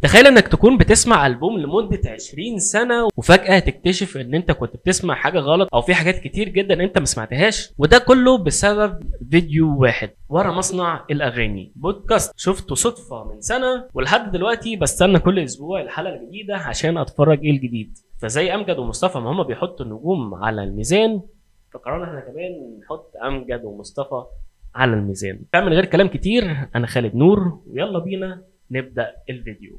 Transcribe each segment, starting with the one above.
تخيل انك تكون بتسمع البوم لمده 20 سنه وفجاه تكتشف ان انت كنت بتسمع حاجه غلط او في حاجات كتير جدا انت ما سمعتهاش وده كله بسبب فيديو واحد ورا مصنع الاغاني بودكاست شفته صدفه من سنه ولحد دلوقتي بستنى كل اسبوع الحلقه الجديده عشان اتفرج ايه الجديد فزي امجد ومصطفى ما هما بيحطوا النجوم على الميزان فقررنا احنا كمان نحط امجد ومصطفى على الميزان فمن غير كلام كتير انا خالد نور ويلا بينا نبدا الفيديو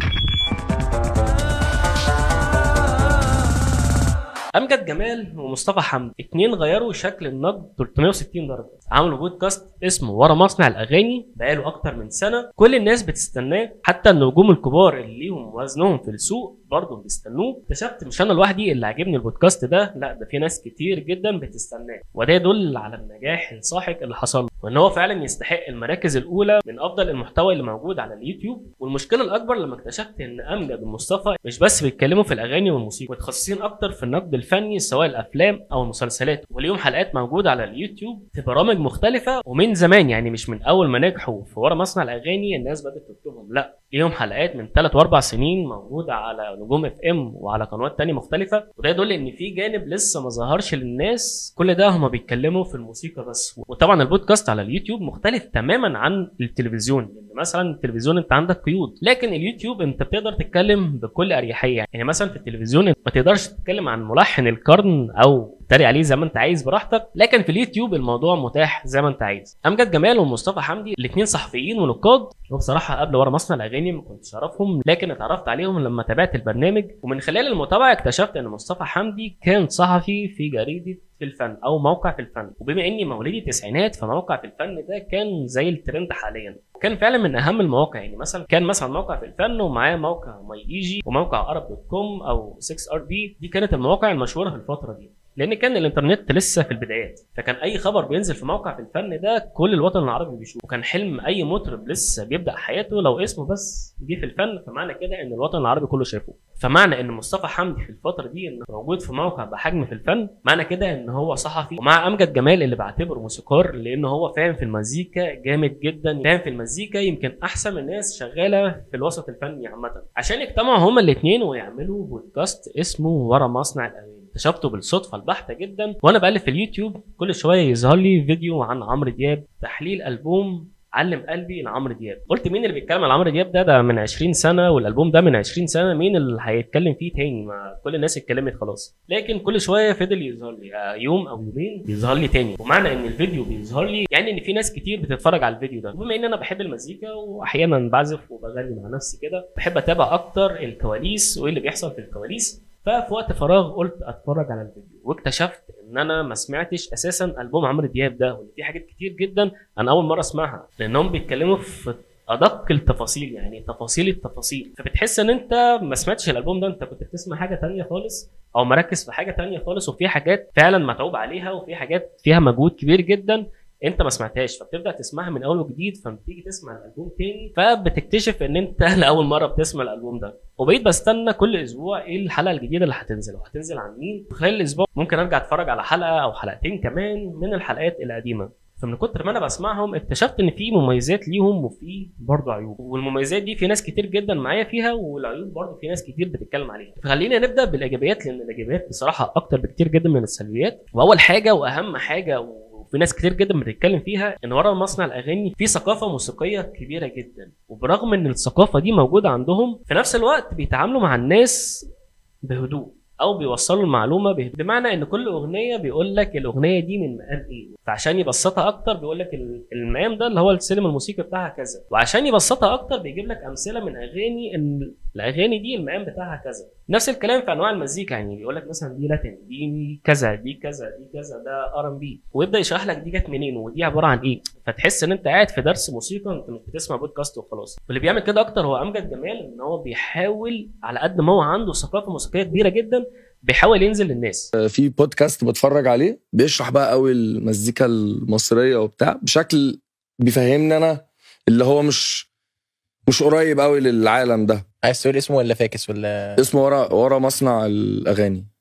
امجد جمال ومصطفى حمدي اتنين غيروا شكل النقد 360 درجه عملوا بودكاست اسمه ورا مصنع الاغاني بقاله اكتر من سنه كل الناس بتستناه حتى النجوم الكبار اللي ليهم وزنهم في السوق برضه بيستنوه اكتشفت مش انا لوحدي اللي عاجبني البودكاست ده لا ده في ناس كتير جدا بتستناه وده يدل على النجاح الساحق اللي حصل له وان هو فعلا يستحق المراكز الاولى من افضل المحتوى اللي موجود على اليوتيوب والمشكله الاكبر لما اكتشفت ان امجد ومصطفى مش بس بيتكلموا في الاغاني والموسيقى متخصصين اكتر في النقد الفني سواء الافلام او المسلسلات وليهم حلقات موجوده على اليوتيوب في برامج مختلفه ومن زمان يعني مش من اول ما نجحوا في ورا مصنع الاغاني الناس بدات تكتبهم لا ليهم حلقات من ثلاث واربع سنين موجوده على نجوم اف ام وعلى قنوات تانية مختلفه وده يدل ان في جانب لسه ما ظهرش للناس كل ده هما بيتكلموا في الموسيقى بس وطبعا البودكاست على اليوتيوب مختلف تماما عن التلفزيون لان يعني مثلا التلفزيون انت عندك قيود لكن اليوتيوب انت بتقدر تتكلم بكل اريحيه يعني مثلا في التلفزيون ما تقدرش تتكلم عن ملحن القرن او تتريق عليه زي ما انت عايز براحتك لكن في اليوتيوب الموضوع متاح زي ما انت عايز امجد جمال ومصطفى حمدي الاثنين صحفيين ونقاد وبصراحه قبل ورا مصنع الاغاني ما كنتش اعرفهم لكن اتعرفت عليهم لما تابعت البرنامج ومن خلال المتابعه اكتشفت ان مصطفى حمدي كان صحفي في جريده في الفن او موقع في الفن وبما اني مواليد التسعينات فموقع في الفن ده كان زي الترند حاليا كان فعلا من اهم المواقع يعني مثلا كان مثلا موقع في الفن ومعاه موقع ماي ايجي وموقع عرب دوت كوم او 6 ار بي دي كانت المواقع المشهوره في الفتره دي لان كان الانترنت لسه في البدايات فكان اي خبر بينزل في موقع في الفن ده كل الوطن العربي بيشوفه وكان حلم اي مطرب لسه بيبدا حياته لو اسمه بس جه في الفن فمعنى كده ان الوطن العربي كله شافه فمعنى ان مصطفى حمدي في الفتره دي انه موجود في موقع بحجم في الفن معنى كده ان هو صحفي ومع امجد جمال اللي بعتبره موسيقار لان هو فاهم في المزيكا جامد جدا فاهم في المزيكا يمكن احسن من الناس شغاله في الوسط الفني عامه عشان يجتمعوا هما الاثنين ويعملوا بودكاست اسمه ورا مصنع الاغاني اكتشفته بالصدفه البحته جدا وانا بقلب في اليوتيوب كل شويه يظهر لي فيديو عن عمرو دياب تحليل البوم علم قلبي لعمرو دياب قلت مين اللي بيتكلم عن عمرو دياب ده ده من 20 سنه والالبوم ده من 20 سنه مين اللي هيتكلم فيه تاني ما كل الناس اتكلمت خلاص لكن كل شويه فضل يظهر لي يوم او يومين بيظهر لي تاني ومعنى ان الفيديو بيظهر لي يعني ان في ناس كتير بتتفرج على الفيديو ده وبما ان انا بحب المزيكا واحيانا بعزف وبغني مع نفسي كده بحب اتابع اكتر الكواليس وايه اللي بيحصل في الكواليس ففي وقت فراغ قلت اتفرج على الفيديو واكتشفت ان انا ما سمعتش اساسا البوم عمرو دياب ده وان في حاجات كتير جدا انا اول مره اسمعها لانهم بيتكلموا في ادق التفاصيل يعني تفاصيل التفاصيل فبتحس ان انت ما سمعتش الالبوم ده انت كنت بتسمع حاجه تانية خالص او مركز في حاجه تانية خالص وفي حاجات فعلا متعوب عليها وفي حاجات فيها مجهود كبير جدا انت ما سمعتهاش فبتبدا تسمعها من اول وجديد فبتيجي تسمع الالبوم تاني فبتكتشف ان انت لاول مره بتسمع الالبوم ده وبقيت بستنى كل اسبوع ايه الحلقه الجديده اللي هتنزل وهتنزل عن مين خلال الاسبوع ممكن ارجع اتفرج على حلقه او حلقتين كمان من الحلقات القديمه فمن كتر ما انا بسمعهم اكتشفت ان في مميزات ليهم وفي برضه عيوب والمميزات دي في ناس كتير جدا معايا فيها والعيوب برضه في ناس كتير بتتكلم عليها فخلينا نبدا بالايجابيات لان الايجابيات بصراحه اكتر بكتير جدا من السلبيات واول حاجه واهم حاجه وفي ناس كتير جدا بتتكلم فيها ان ورا مصنع الاغاني في ثقافه موسيقيه كبيره جدا وبرغم ان الثقافه دي موجوده عندهم في نفس الوقت بيتعاملوا مع الناس بهدوء او بيوصلوا المعلومه بمعنى ان كل اغنيه بيقول لك الاغنيه دي من مقام ايه فعشان يبسطها اكتر بيقول لك المقام ده اللي هو السلم الموسيقي بتاعها كذا وعشان يبسطها اكتر بيجيب لك امثله من اغاني ان الاغاني دي المقام بتاعها كذا نفس الكلام في انواع المزيكا يعني بيقول لك مثلا دي لاتين دي كذا دي كذا دي كذا ده ار ام بي ويبدا يشرح لك دي جت منين ودي عباره عن ايه فتحس ان انت قاعد في درس موسيقى انت مش بتسمع بودكاست وخلاص واللي بيعمل كده اكتر هو امجد جمال ان هو بيحاول على قد ما هو عنده ثقافه موسيقيه كبيره جدا بيحاول ينزل للناس في بودكاست بتفرج عليه بيشرح بقى قوي المزيكا المصريه وبتاع بشكل بيفهمني انا اللي هو مش مش قريب قوي للعالم ده عايز تقول اسمه ولا فاكس ولا اسمه ورا ورا مصنع الاغاني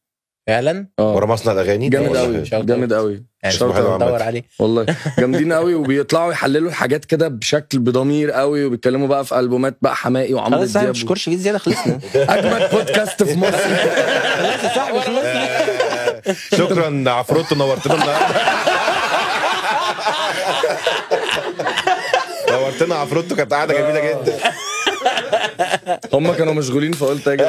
فعلا اه ورا مصنع الاغاني جامد والله. قوي شوت جامد قوي يعني شوت حلو اوت. عامة. ندور عليه والله جامدين قوي وبيطلعوا يحللوا الحاجات كده بشكل بضمير قوي وبيتكلموا بقى في البومات بقى حماقي وعمرو خلاص صاحبي دياب مش كورش جديد زياده خلصنا اجمد بودكاست في مصر خلاص يا صاحبي خلصنا آه، شكرا عفروتو نورتنا النهارده نورتنا عفروتو كانت قاعده جميله جدا هم كانوا مشغولين فقلت يا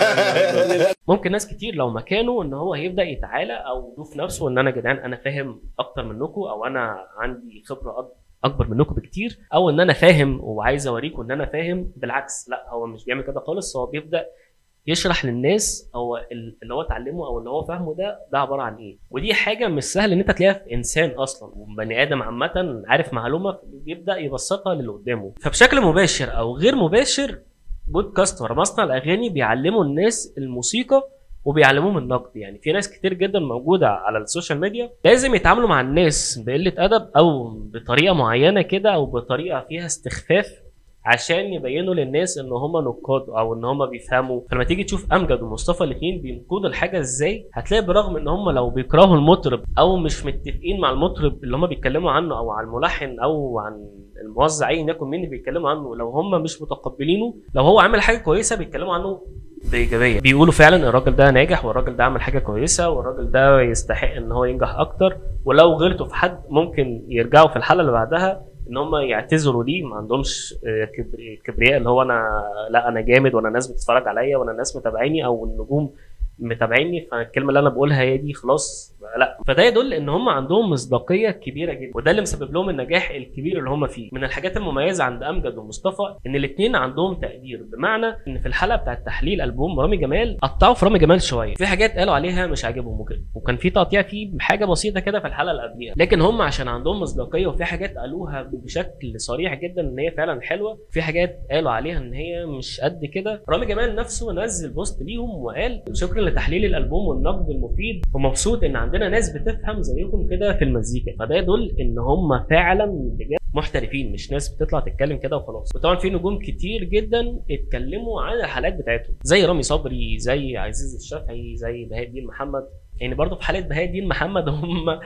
جماعه ممكن ناس كتير لو مكانه ان هو هيبدا يتعالى او يشوف نفسه ان انا يا جدعان انا فاهم اكتر منكم او انا عندي خبره أك- اكبر منكم بكتير او ان انا فاهم وعايز اوريكم ان انا فاهم بالعكس لا هو مش بيعمل كده خالص هو بيبدا يشرح للناس هو ال- اللي هو اتعلمه او اللي هو فاهمه ده ده عباره عن ايه ودي حاجه مش سهل ان انت تلاقيها في انسان اصلا وبني ادم عامه عارف معلومه بيبدا يبسطها للي قدامه فبشكل مباشر او غير مباشر بودكاست ورا مصنع الاغاني بيعلموا الناس الموسيقى وبيعلموهم النقد يعني في ناس كتير جدا موجوده على السوشيال ميديا لازم يتعاملوا مع الناس بقله ادب او بطريقه معينه كده او بطريقه فيها استخفاف عشان يبينوا للناس ان هم نقاد او ان هم بيفهموا فلما تيجي تشوف امجد ومصطفى الاثنين بينقدوا الحاجه ازاي هتلاقي برغم ان هم لو بيكرهوا المطرب او مش متفقين مع المطرب اللي هم بيتكلموا عنه او على الملحن او عن الموزع ايا يكن مين اللي بيتكلموا عنه لو هم مش متقبلينه لو هو عامل حاجه كويسه بيتكلموا عنه بايجابيه بيقولوا فعلا الراجل ده ناجح والراجل ده عمل حاجه كويسه والراجل ده يستحق ان هو ينجح اكتر ولو غلطوا في حد ممكن يرجعوا في الحلقه اللي بعدها ان هم يعتذروا ليه ما عندهمش آه، كبر- كبرياء اللي هو انا لا انا جامد وانا الناس بتتفرج عليا وانا الناس متابعيني او النجوم متابعيني فالكلمه اللي انا بقولها هي دي خلاص لا فده يدل ان هم عندهم مصداقيه كبيره جدا وده اللي مسبب لهم النجاح الكبير اللي هم فيه من الحاجات المميزه عند امجد ومصطفى ان الاثنين عندهم تقدير بمعنى ان في الحلقه بتاعت تحليل البوم رامي جمال قطعوا في رامي جمال شويه في حاجات قالوا عليها مش عاجبهم وكده وكان في تقطيع فيه بحاجه بسيطه كده في الحلقه اللي قبليها لكن هم عشان عندهم مصداقيه وفي حاجات قالوها بشكل صريح جدا ان هي فعلا حلوه في حاجات قالوا عليها ان هي مش قد كده رامي جمال نفسه نزل بوست ليهم وقال شكرا لتحليل الالبوم والنقد المفيد ومبسوط ان عندنا ناس بتفهم زيكم كده في المزيكا فده يدل ان هم فعلا بجد محترفين مش ناس بتطلع تتكلم كده وخلاص وطبعا في نجوم كتير جدا اتكلموا عن الحالات بتاعتهم زي رامي صبري زي عزيز الشافعي زي بهاء الدين محمد يعني برضه في حاله بهاء الدين محمد هم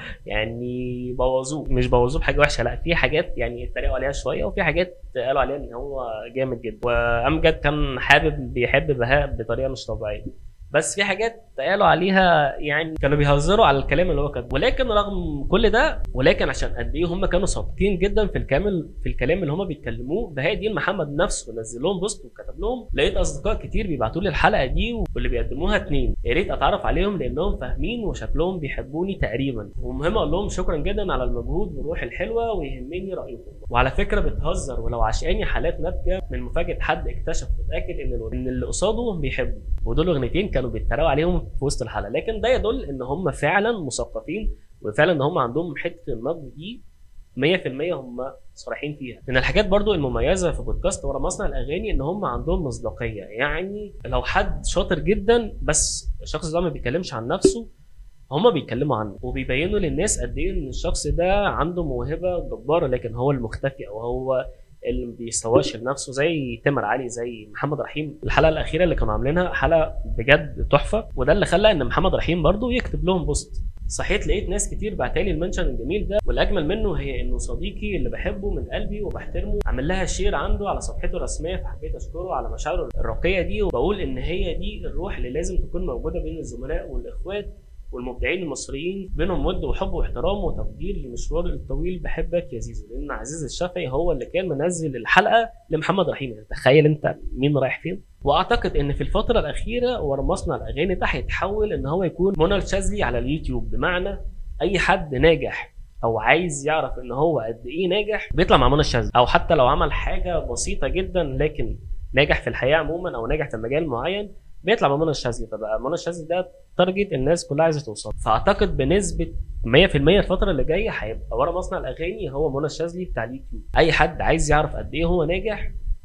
يعني بوظوه مش بوظوه بحاجه وحشه لا في حاجات يعني اتريقوا عليها شويه وفي حاجات قالوا عليها ان هو جامد جدا وامجد كان حابب بيحب بهاء بطريقه مش طبيعيه بس في حاجات قالوا عليها يعني كانوا بيهزروا على الكلام اللي هو كاتبه ولكن رغم كل ده ولكن عشان قد ايه هم كانوا صادقين جدا في الكامل في الكلام اللي هم بيتكلموه بهاء الدين محمد نفسه نزل لهم بوست وكتب لهم لقيت اصدقاء كتير بيبعتوا لي الحلقه دي واللي بيقدموها اتنين يا ريت اتعرف عليهم لانهم فاهمين وشكلهم بيحبوني تقريبا ومهم اقول لهم شكرا جدا على المجهود والروح الحلوه ويهمني رايكم وعلى فكره بتهزر ولو عشقاني حالات ناتجه من مفاجاه حد اكتشف واتاكد ان ال- ان اللي قصاده بيحبه ودول اغنيتين كانوا بيتريقوا عليهم في وسط الحلقه لكن ده يدل ان هم فعلا مثقفين وفعلا ان هم عندهم حته النقد دي 100% هم صريحين فيها من الحاجات برضو المميزه في بودكاست ورا مصنع الاغاني ان هم عندهم مصداقيه يعني لو حد شاطر جدا بس الشخص ده ما بيتكلمش عن نفسه هما بيتكلموا عنه وبيبينوا للناس قد ايه ان الشخص ده عنده موهبه جباره لكن هو المختفي او هو اللي ما بيسواش لنفسه زي تامر علي زي محمد رحيم الحلقه الاخيره اللي كانوا عاملينها حلقه بجد تحفه وده اللي خلى ان محمد رحيم برضو يكتب لهم بوست صحيت لقيت ناس كتير بعتالي المنشن الجميل ده والاجمل منه هي انه صديقي اللي بحبه من قلبي وبحترمه عامل لها شير عنده على صفحته الرسميه فحبيت اشكره على مشاعره الراقيه دي وبقول ان هي دي الروح اللي لازم تكون موجوده بين الزملاء والاخوات والمبدعين المصريين بينهم ود وحب واحترام وتقدير لمشوار الطويل بحبك يا زيزو لان عزيز الشافعي هو اللي كان منزل الحلقه لمحمد رحيم يعني تخيل انت مين رايح فين واعتقد ان في الفتره الاخيره ورا مصنع الاغاني ده هيتحول ان هو يكون منى الشاذلي على اليوتيوب بمعنى اي حد ناجح او عايز يعرف ان هو قد ايه ناجح بيطلع مع منى الشاذلي او حتى لو عمل حاجه بسيطه جدا لكن ناجح في الحياه عموما او ناجح في مجال معين بيطلع مع منى الشاذلي فبقى منى الشاذلي ده تارجت الناس كلها عايزه توصل فاعتقد بنسبه 100% الفتره اللي جايه هيبقى ورا مصنع الاغاني هو منى الشاذلي بتاع اليوتيوب اي حد عايز يعرف قد ايه هو ناجح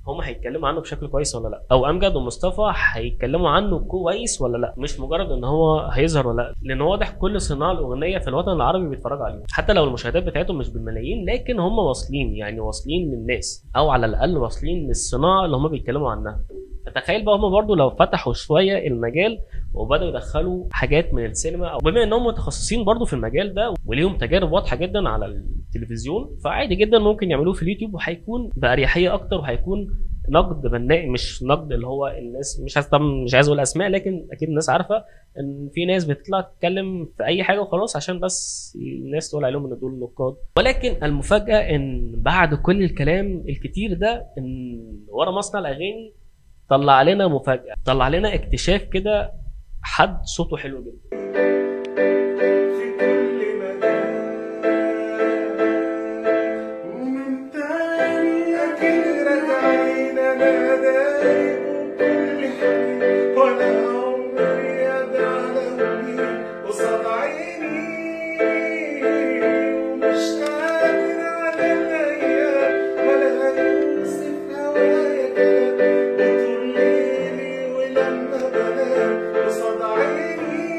هم هيتكلموا عنه بشكل كويس ولا لا او امجد ومصطفى هيتكلموا عنه كويس ولا لا مش مجرد ان هو هيظهر ولا لا لان واضح كل صناع الاغنيه في الوطن العربي بيتفرجوا عليهم حتى لو المشاهدات بتاعتهم مش بالملايين لكن هم واصلين يعني واصلين للناس او على الاقل واصلين للصناعه اللي هم بيتكلموا عنها فتخيل بقى هم برضو لو فتحوا شويه المجال وبداوا يدخلوا حاجات من السينما او بما انهم متخصصين برضو في المجال ده وليهم تجارب واضحه جدا على التلفزيون فعادي جدا ممكن يعملوه في اليوتيوب وهيكون باريحيه اكتر وهيكون نقد بناء مش نقد اللي هو الناس مش عايز طبعا مش عايز اقول اسماء لكن اكيد الناس عارفه ان في ناس بتطلع تتكلم في اي حاجه وخلاص عشان بس الناس تقول عليهم ان دول نقاد ولكن المفاجاه ان بعد كل الكلام الكتير ده ان ورا مصنع الاغاني طلع لنا مفاجاه طلع لنا اكتشاف كده حد صوته حلو جدا في كل مكان ومن تاني أكيد راجعين أنا دايب وكل حنين وأنا عمري أدعى لوني قصاد عيني ومش قادر على الأيام ولا هيوصف هوايا كلام وطول ليلي ولما بنام قصاد عيني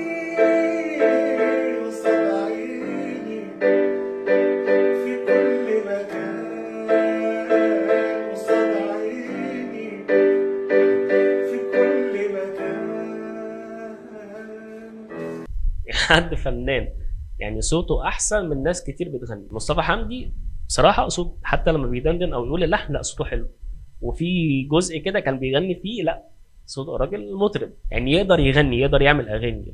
قصاد عيني في كل مكان قصاد عيني في كل مكان حد فنان يعني صوته احسن من ناس كتير بتغني مصطفى حمدي بصراحه صوت حتى لما بيدندن او يقول اللحن لا صوته حلو وفي جزء كده كان بيغني فيه لا صوت راجل مطرب يعني يقدر يغني يقدر يعمل اغاني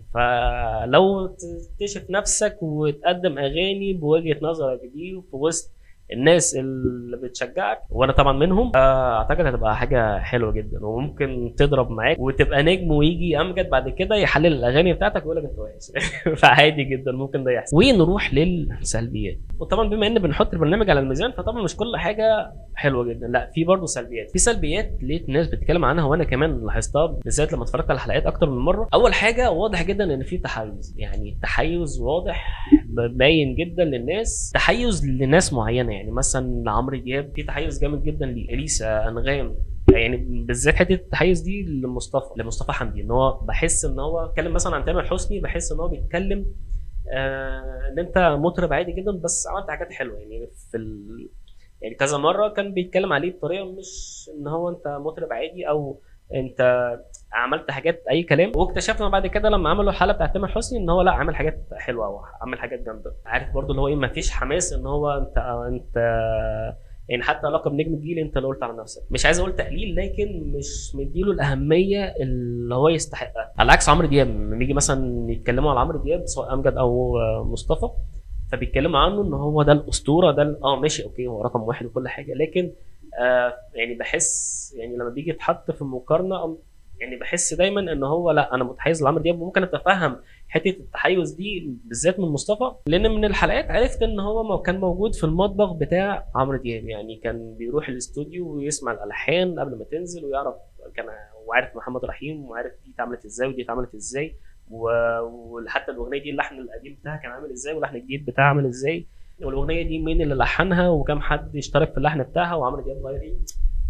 فلو تكتشف نفسك وتقدم اغاني بوجهه نظرك دي في وسط الناس اللي بتشجعك وانا طبعا منهم آه، اعتقد هتبقى حاجه حلوه جدا وممكن تضرب معاك وتبقى نجم ويجي امجد بعد كده يحلل الاغاني بتاعتك ويقول لك انت وحش فعادي جدا ممكن ده يحصل ونروح للسلبيات وطبعا بما ان بنحط البرنامج على الميزان فطبعا مش كل حاجه حلوه جدا لا في برضه سلبيات في سلبيات لقيت ناس بتتكلم عنها وانا كمان لاحظتها بالذات لما اتفرجت على الحلقات اكتر من مره اول حاجه واضح جدا ان في تحيز يعني تحيز واضح باين جدا للناس تحيز لناس معينه يعني مثلا عمرو دياب في تحيز جامد جدا لاليسا انغام يعني بالذات حته التحيز دي لمصطفى لمصطفى حمدي ان هو بحس ان هو اتكلم مثلا عن تامر حسني بحس ان هو بيتكلم آه ان انت مطرب عادي جدا بس عملت حاجات حلوه يعني في ال... يعني كذا مره كان بيتكلم عليه بطريقه مش ان هو انت مطرب عادي او انت عملت حاجات اي كلام واكتشفنا بعد كده لما عملوا الحلقه بتاعت تامر حسني ان هو لا عمل حاجات حلوه وعمل حاجات جامده عارف برضو اللي هو ايه ما فيش حماس ان هو انت انت يعني حتى لقب نجم الجيل انت اللي قلت على نفسك مش عايز اقول تقليل لكن مش مديله الاهميه اللي هو يستحقها على عكس عمرو دياب لما يجي مثلا يتكلموا على عمرو دياب سواء امجد او مصطفى فبيتكلموا عنه ان هو ده الاسطوره ده ال- اه ماشي اوكي هو رقم واحد وكل حاجه لكن آه يعني بحس يعني لما بيجي يتحط في مقارنه أم- يعني بحس دايما ان هو لا انا متحيز لعمرو دياب وممكن اتفهم حته التحيز دي بالذات من مصطفى لان من الحلقات عرفت ان هو مو- كان موجود في المطبخ بتاع عمرو دياب يعني كان بيروح الاستوديو ويسمع الالحان قبل ما تنزل ويعرف كان وعارف محمد رحيم وعارف دي اتعملت ازاي ودي اتعملت ازاي و- وحتى الاغنيه دي اللحن القديم بتاعها كان عامل ازاي واللحن الجديد بتاعها عامل ازاي والاغنيه دي مين اللي لحنها وكم حد اشترك في اللحن بتاعها وعمرو دياب غير ايه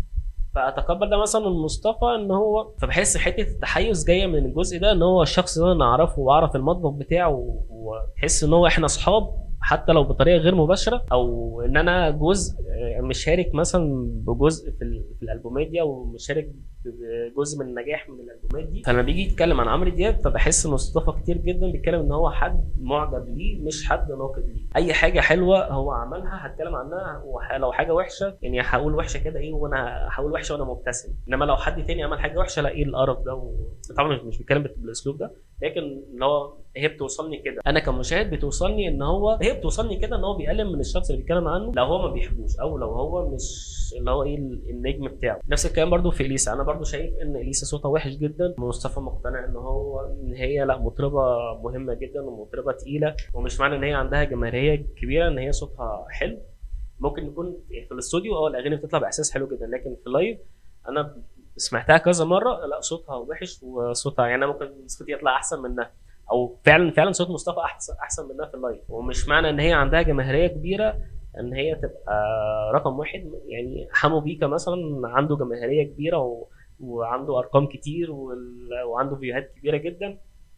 فاتقبل ده مثلا من مصطفى ان هو فبحس حته التحيز جايه من الجزء ده ان هو الشخص ده انا اعرفه واعرف المطبخ بتاعه وتحس ان هو احنا اصحاب حتى لو بطريقه غير مباشره او ان انا جزء آه، مشارك مثلا بجزء في, ال- في الالبومات دي او مشارك بجزء من النجاح من الالبومات دي فلما بيجي يتكلم عن عمرو دياب فبحس ان مصطفى كتير جدا بيتكلم ان هو حد معجب ليه مش حد ناقد ليه اي حاجه حلوه هو عملها هتكلم عنها ولو حاجه وحشه يعني هقول وحشه كده ايه وانا هقول وحشه وانا مبتسم انما لو حد تاني عمل حاجه وحشه لا ايه القرف ده و... طبعا مش- مش بيتكلم بالاسلوب ده لكن اللي هو هي بتوصلني كده انا كمشاهد بتوصلني ان هو هي بتوصلني كده ان هو بيقلل من الشخص اللي بيتكلم عنه لو هو ما بيحبوش او لو هو مش اللي هو ايه النجم بتاعه نفس الكلام برضو في اليسا انا برضو شايف ان اليسا صوتها وحش جدا مصطفى مقتنع ان هو ان هي لا مطربه مهمه جدا ومطربه تقيله ومش معنى ان هي عندها جماهيريه كبيره ان هي صوتها حلو ممكن يكون في الاستوديو اه الاغاني بتطلع باحساس حلو جدا لكن في اللايف انا سمعتها كذا مره لا صوتها وحش وصوتها يعني أنا ممكن صوتي يطلع احسن منها او فعلا فعلا صوت مصطفى احسن احسن منها في اللايف ومش معنى ان هي عندها جماهيريه كبيره ان هي تبقى رقم واحد يعني حمو بيكا مثلا عنده جماهيريه كبيره و... وعنده ارقام كتير وال... وعنده فيوهات كبيره جدا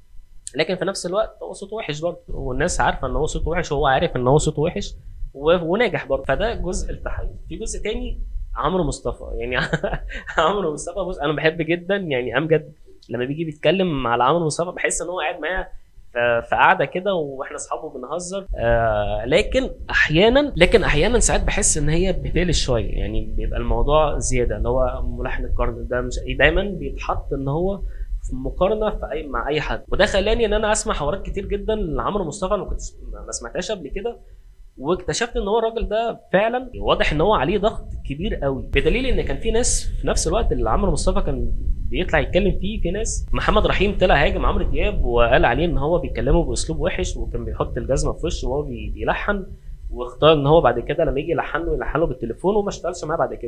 لكن في نفس الوقت هو صوته وحش برضه والناس عارفه ان هو صوته وحش وهو عارف ان هو صوته وحش و... وناجح برضه فده جزء التحيز في جزء تاني عمرو مصطفى يعني عمرو مصطفى بص انا بحب جدا يعني امجد لما بيجي بيتكلم على عمرو مصطفى بحس ان هو قاعد معايا ف- في قعده كده واحنا اصحابه بنهزر آه لكن احيانا لكن احيانا ساعات بحس ان هي بتقلش شويه يعني بيبقى الموضوع زياده اللي هو ملحن القرن ده مش دايما بيتحط ان هو في مقارنه في اي مع اي حد وده خلاني ان انا اسمع حوارات كتير جدا لعمرو مصطفى انا ما كنت ما سمعتهاش قبل كده واكتشفت ان هو الراجل ده فعلا واضح ان هو عليه ضغط كبير قوي بدليل ان كان في ناس في نفس الوقت اللي عمرو مصطفى كان بيطلع يتكلم فيه في ناس محمد رحيم طلع هاجم عمرو دياب وقال عليه ان هو بيتكلمه باسلوب وحش وكان بيحط الجزمه في وشه وهو بي- بيلحن واختار ان هو بعد كده لما يجي يلحن له يلحن له بالتليفون وما اشتغلش معاه بعد كده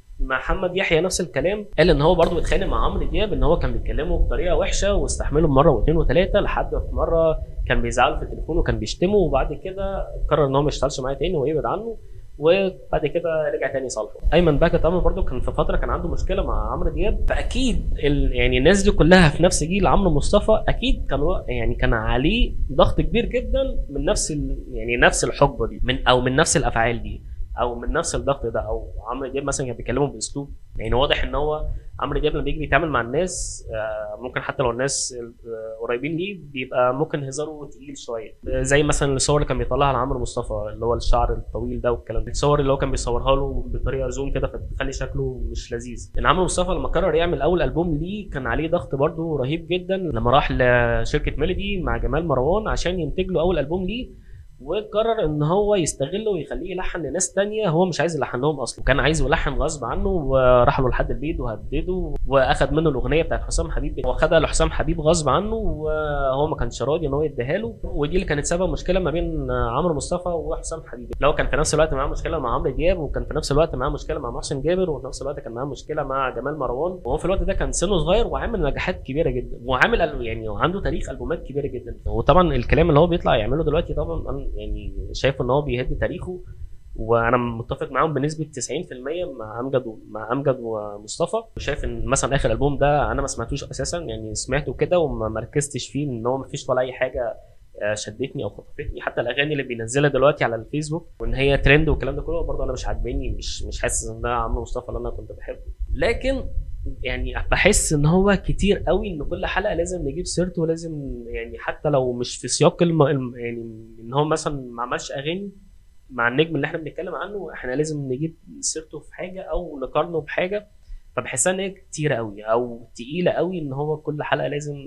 محمد يحيى نفس الكلام قال ان هو برضه اتخانق مع عمرو دياب ان هو كان بيتكلمه بطريقه وحشه واستحمله مره واثنين وثلاثه لحد في مره كان بيزعله في التليفون وكان بيشتمه وبعد كده قرر ان هو ما يشتغلش معاه تاني ويبعد عنه وبعد كده رجع تاني صالحه ايمن باكا طبعا برضه كان في فتره كان عنده مشكله مع عمرو دياب فاكيد ال... يعني الناس دي كلها في نفس جيل عمرو مصطفى اكيد كان و- يعني كان عليه ضغط كبير جدا من نفس ال... يعني نفس الحقبه دي من او من نفس الافعال دي او من نفس الضغط ده او عمرو دياب مثلا كان بيكلمه باسلوب يعني واضح ان هو عمرو دياب لما بيجي بيتعامل مع الناس آه، ممكن حتى لو الناس آه، قريبين ليه بيبقى ممكن هزاره تقيل شويه آه، زي مثلا الصور اللي كان بيطلعها لعمرو مصطفى اللي هو الشعر الطويل ده والكلام ده الصور اللي هو كان بيصورها له بطريقه زوم كده فتخلي شكله مش لذيذ ان عمرو مصطفى لما قرر يعمل اول البوم ليه كان عليه ضغط برده رهيب جدا لما راح لشركه ميلودي مع جمال مروان عشان ينتج له اول البوم ليه وقرر ان هو يستغله ويخليه يلحن لناس تانية هو مش عايز يلحن لهم اصلا كان عايز يلحن غصب عنه وراح له لحد البيت وهدده واخد منه الاغنيه بتاعت حسام حبيب واخدها لحسام حبيب غصب عنه وهو ما كانش راضي ان هو يديها له ودي اللي كانت سبب مشكله ما بين عمرو مصطفى وحسام حبيب لو كان في نفس الوقت معاه مشكله مع عمرو دياب وكان في نفس الوقت معاه مشكله مع محسن جابر وفي نفس الوقت كان معاه مشكله مع جمال مروان وهو في الوقت ده كان سنه صغير وعامل نجاحات كبيره جدا وعامل أل- يعني عنده تاريخ البومات كبيره جدا وطبعا الكلام اللي هو بيطلع يعمله دلوقتي طبعا أنا يعني شايف ان هو بيهد تاريخه وانا متفق معاهم بنسبه 90% مع امجد و- مع امجد ومصطفى وشايف ان مثلا اخر البوم ده انا ما سمعتوش اساسا يعني سمعته كده وما مركزتش فيه ان هو ما فيش ولا اي حاجه آه، شدتني او خطفتني حتى الاغاني اللي بينزلها دلوقتي على الفيسبوك وان هي ترند والكلام ده كله برضه انا مش عاجباني مش مش حاسس ان ده عمرو مصطفى اللي انا كنت بحبه لكن يعني بحس ان هو كتير قوي ان كل حلقه لازم نجيب سيرته ولازم يعني حتى لو مش في سياق الم... الم- يعني ان هو مثلا ما عملش اغاني مع النجم اللي احنا بنتكلم عنه احنا لازم نجيب سيرته في حاجه او نقارنه بحاجه فبحسها ان هي كتيره قوي او تقيله قوي ان هو كل حلقه لازم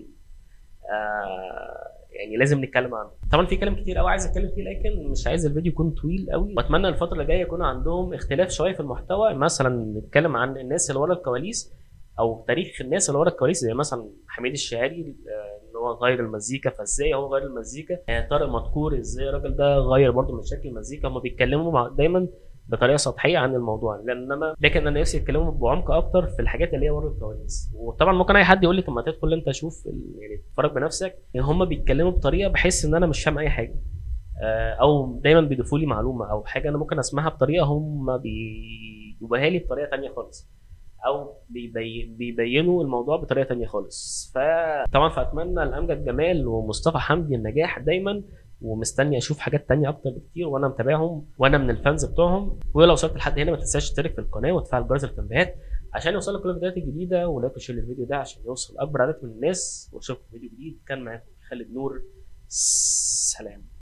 آه يعني لازم نتكلم عنه طبعا في كلام كتير قوي عايز اتكلم فيه لكن مش عايز الفيديو يكون طويل قوي واتمنى الفتره اللي جايه يكون عندهم اختلاف شويه في المحتوى مثلا نتكلم عن الناس اللي ورا الكواليس او تاريخ الناس اللي ورا الكواليس زي مثلا حميد الشاعري آه، اللي هو غير المزيكا فازاي هو غير المزيكا آه، طارق مدكور ازاي الراجل ده غير برضه من شكل المزيكا هم بيتكلموا مع دايما بطريقه سطحيه عن الموضوع لانما لكن انا نفسي يتكلموا بعمق اكتر في الحاجات اللي هي ورا الكواليس وطبعا ممكن اي حد يقول لي طب ما تدخل انت شوف ال- يعني تتفرج بنفسك يعني هم بيتكلموا بطريقه بحس ان انا مش فاهم اي حاجه آه، او دايما بيضيفوا لي معلومه او حاجه انا ممكن اسمعها بطريقه هم بيجيبوها لي بطريقه تانية خالص او بيبي... بيبينوا الموضوع بطريقه تانية خالص فطبعا فاتمنى لامجد جمال ومصطفى حمدي النجاح دايما ومستني اشوف حاجات تانية اكتر بكتير وانا متابعهم وانا من الفانز بتوعهم ولو وصلت لحد هنا ما تنساش تشترك في القناه وتفعل جرس التنبيهات عشان يوصلك كل الفيديوهات الجديده ولايك وشير الفيديو ده عشان يوصل اكبر عدد من الناس واشوفكم في فيديو جديد كان معاكم خالد نور سلام